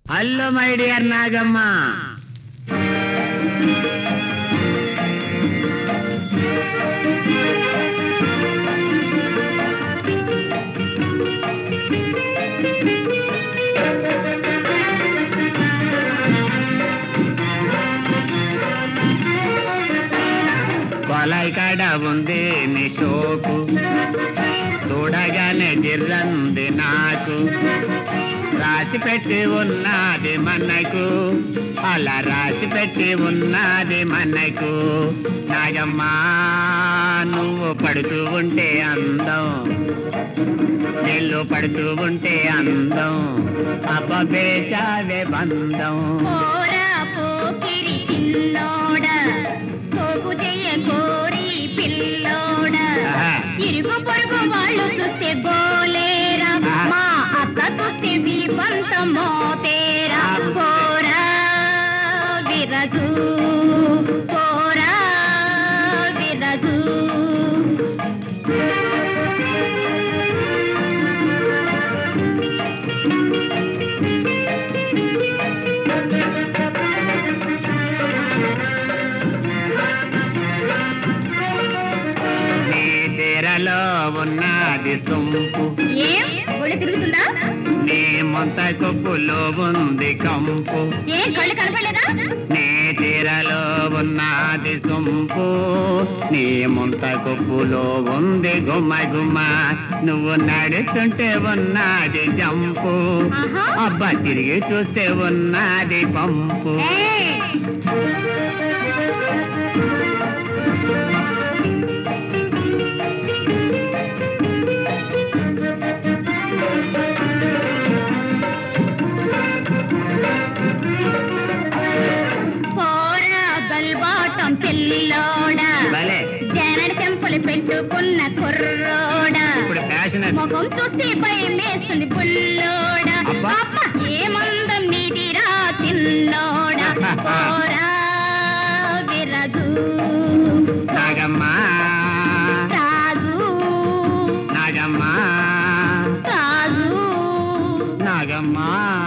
Hello my dear Nagamma కొలై కడ ఉంది నీ షోకు చూడగానే జిర్రంది నాకు రాసి పెట్టి ఉన్నది మనకు అలా రాసి పెట్టి ఉన్నది మనకు నాగమ్మా నువ్వు పడుతూ ఉంటే అందం నీళ్ళు పడుతూ ఉంటే అందం అపవేశావే బంధం పోరా పోకిరి చిన్నోడ పోగు చెయ్య కోరి పిల్లోడ ఆహా. ఇరుగు పొరుగు వాళ్ళు చూస్తే బోలేరా ఆహా. మా అత్త చూస్తే వీపంత మోతేరా ఆ. పోరా విరజు పోరా విరజు నీ తీరలో ఉన్నది సొంపు ఏం ఒళ్ళు తిరుగుతుందా నీ మొంత కొప్పులో ఉంది కంపు ఏ కళ్ళు కనపడలేదా నీ తీరలో ఉన్నది సొంపు నీ ముంత కొప్పులో ఉంది గుమ్మ గుమ్మ నువ్వు నడుస్తుంటే ఉన్నది జంపు ఆహా. అబ్బా తిరిగి చూస్తే ఉన్నది పంపు ఏయ్! పోరా గల్బాటం పిల్లోడా భలే జనడి చెంపలు పెట్టుకున్న కుర్రోడా ఇప్పుడు ఫ్యాషన్ అది. ముఖం చూసి భయం వేస్తుంది బుల్లోడా అబ్బా. అబ్బా, ఏమందం నీదిరా తిన్నోడా పోరా విరజు నాగమ్మా రాజు నాగమ్మా రాజు నాగమ్మా